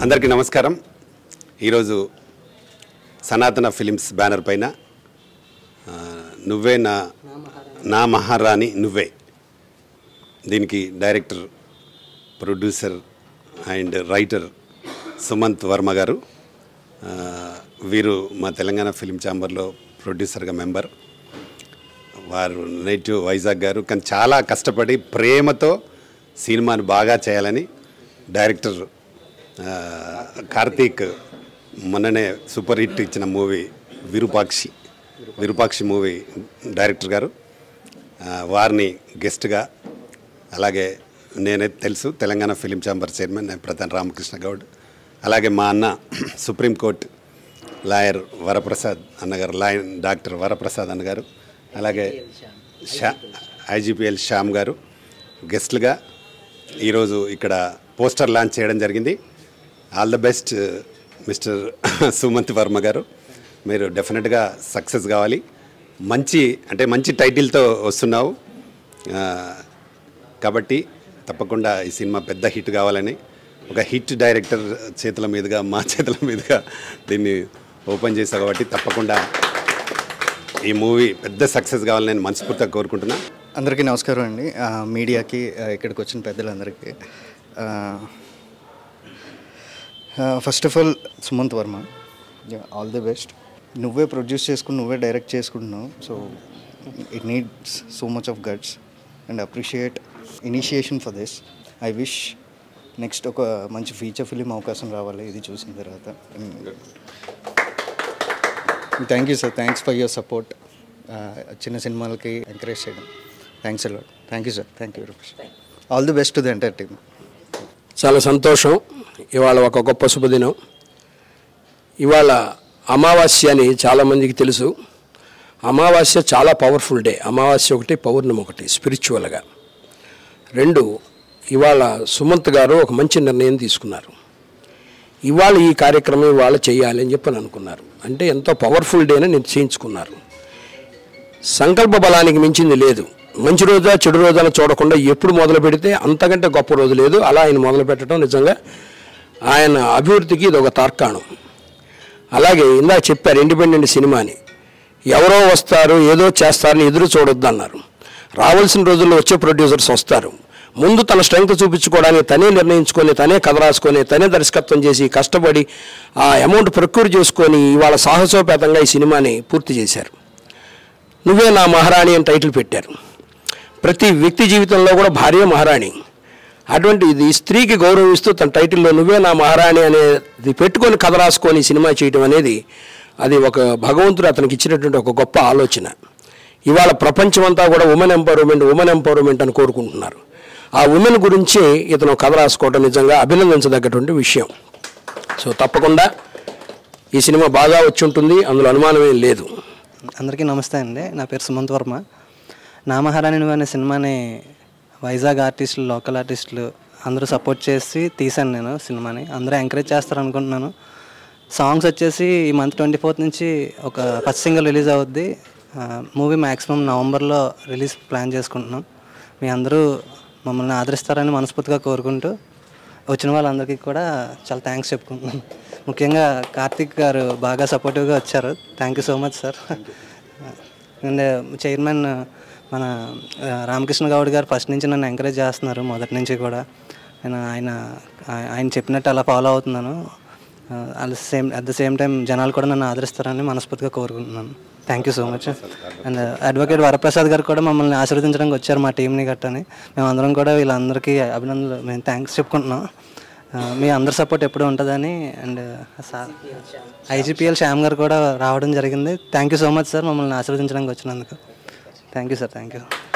అందరికీ నమస్కారం ఈరోజు సనాతన ఫిలిమ్స్ బ్యానర్ పైన ఆ, నువ్వే నా నా మహారాణి నువ్వే దీనికి director producer and writer Sumanth Varma garu ఆ, వీరు మా తెలంగాణ ఫిలిం ఛాంబర్లో ప్రొడ్యూసర్గా మెంబర్ వారు నేటివ్ వైజాగ్ గారు కానీ చాలా కష్టపడి ప్రేమతో సినిమాను బాగా చేయాలని డైరెక్టర్ ఆ, కార్తీక్ మొన్ననే సూపర్ హిట్ ఇచ్చిన movie Virupakshi Virupakshi movie director garu ఆ, వారిని గెస్ట్గా అలాగే నేనే తెలుసు తెలంగాణ ఫిలిం ఛాంబర్ చైర్మన్ నేను ప్రధాన్ రామకృష్ణ గౌడ్ అలాగే మా అన్న సుప్రీంకోర్టు లాయర్ వరప్రసాద్ అన్నగారు లాయర్ డాక్టర్ వరప్రసాద్ అన్నగారు అలాగే షా ఐజీపీఎల్ శ్యామ్ గారు గెస్ట్లుగా ఈరోజు ఇక్కడ పోస్టర్ లాంచ్ చేయడం జరిగింది all the best mister Sumanth Varma garu మీరు డెఫినెట్గా సక్సెస్ కావాలి మంచి అంటే మంచి టైటిల్తో వస్తున్నావు ఆ, కాబట్టి తప్పకుండా ఈ సినిమా పెద్ద హిట్ కావాలని ఒక హిట్ డైరెక్టర్ చేతుల మీదుగా మా చేతుల మీదుగా దీన్ని ఓపెన్ చేశావు కాబట్టి తప్పకుండా ఈ మూవీ పెద్ద సక్సెస్ కావాలని నేను మనస్ఫూర్తిగా కోరుకుంటున్నా అందరికీ నమస్కారం అండి ఆ, మీడియాకి ఆ, ఇక్కడికి వచ్చిన పెద్దలందరికీ first of all Sumanth Varma all the best నువ్వే ప్రొడ్యూస్ చేసుకుని నువ్వే డైరెక్ట్ చేసుకుంటున్నావు so it needs so much of guts and appreciate initiation for this I wish next ఒక మంచి ఫీచర్ ఫిలిం అవకాశం రావాలి ఇది చూసిన తర్వాత thank you sir thanks for your support చిన్న సినిమాలకి ఎంకరేజ్ చేయడం thanks a lot thank you sir thank you very much all the best to the entire team చాలా సంతోషం ఇవాళ ఒక గొప్ప శుభదినం ఇవాళ అమావాస్య అని చాలామందికి తెలుసు అమావాస్య చాలా పవర్ఫుల్ డే అమావాస్య ఒకటి పౌర్ణమి ఒకటి స్పిరిచువల్గా రెండు ఇవాళ సుమంత్ గారు ఒక మంచి నిర్ణయం తీసుకున్నారు ఇవాళ ఈ కార్యక్రమం ఇవాళ చేయాలి అని చెప్పని అనుకున్నారు అంటే ఎంతో పవర్ఫుల్ డేని నిశ్చయించుకున్నారు సంకల్ప బలానికి మించింది లేదు మంచి రోజా చెడు రోజా అని చూడకుండా ఎప్పుడు మొదలు పెడితే అంతకంటే గొప్ప రోజు లేదు అలా ఆయన మొదలు పెట్టడం నిజంగా ఆయన అభివృద్ధికి ఇది ఒక తార్కాణం అలాగే ఇందాక చెప్పారు ఇండిపెండెంట్ సినిమాని ఎవరో వస్తారు ఏదో చేస్తారని ఎదురు చూడొద్దు అన్నారు రావాల్సిన రోజుల్లో వచ్చే ప్రొడ్యూసర్స్ వస్తారు ముందు తన స్ట్రెంగ్త్ చూపించుకోవడానికి తనే నిర్ణయించుకొని తనే కథ రాసుకొని తనే దర్శకత్వం చేసి కష్టపడి ఆ అమౌంట్ ప్రొక్యూర్ చేసుకొని ఇవాళ సాహసోపేతంగా ఈ సినిమాని పూర్తి చేశారు నువ్వే నా మహారాణి అని టైటిల్ పెట్టారు ప్రతి వ్యక్తి జీవితంలో కూడా భార్య మహారాణి అటువంటి ఇది స్త్రీకి గౌరవిస్తూ తన టైటిల్లో నువ్వే నా మహారాణి అనేది పెట్టుకొని కథ రాసుకొని సినిమా చేయడం అనేది అది ఒక భగవంతుడు అతనికి ఇచ్చినటువంటి ఒక గొప్ప ఆలోచన ఇవాళ ప్రపంచమంతా కూడా ఉమెన్ ఎంపవర్మెంట్ ఉమెన్ ఎంపవర్మెంట్ అని కోరుకుంటున్నారు ఆ ఉమెన్ గురించి ఇతను కథ రాసుకోవడం నిజంగా అభినందించదగ్గటువంటి విషయం సో తప్పకుండా ఈ సినిమా బాగా వచ్చి ఉంటుంది అందులో అనుమానమేం లేదు అందరికీ నమస్తే అండి నా పేరు సుమంత్ వర్మ నా మహారాణి నువ్వు అనే సినిమాని వైజాగ్ ఆర్టిస్టులు లోకల్ ఆర్టిస్టులు అందరూ సపోర్ట్ చేసి తీశాను నేను సినిమాని అందరూ ఎంకరేజ్ చేస్తారు అనుకుంటున్నాను సాంగ్స్ వచ్చేసి ఈ మంత్ ట్వంటీ ఫోర్త్ నుంచి ఒక ఫస్ట్ సింగిల్ రిలీజ్ అవుద్ది మూవీ మ్యాక్సిమం నవంబర్లో రిలీజ్ ప్లాన్ చేసుకుంటున్నాం మీ అందరూ మమ్మల్ని ఆదరిస్తారని మనస్ఫూర్తిగా కోరుకుంటూ వచ్చిన వాళ్ళందరికీ కూడా చాలా థ్యాంక్స్ చెప్పుకుంటున్నాను ముఖ్యంగా కార్తిక్ గారు బాగా సపోర్టివ్గా వచ్చారు thank you so much sir and chairman మన ఆ, రామకృష్ణ గౌడ్ గారు ఫస్ట్ నుంచి నన్ను ఎంకరేజ్ చేస్తున్నారు మొదటి నుంచి కూడా నేను ఆయన ఆయ- ఆయన చెప్పినట్టు అలా ఫాలో అవుతున్నాను at the same at the same time జనాలు కూడా నన్ను ఆదరిస్తారని మనస్ఫూర్తిగా కోరుకుంటున్నాను thank you so much and advocate Varaprasad garu కూడా మమ్మల్ని ఆశీర్వదించడానికి వచ్చారు మా టీంని గట్టని మేమందరం కూడా వీళ్ళందరికీ అభినందనలు మేము థ్యాంక్స్ చెప్పుకుంటున్నాం ఆ, మీ అందరి సపోర్ట్ ఎప్పుడు ఉంటుందని అండ్ సార్ ఐజీపీఎల్ శ్యామ్ గారు కూడా రావడం జరిగింది thank you so much sir మమ్మల్ని ఆశీర్వదించడానికి వచ్చినందుకు thank you sir thank you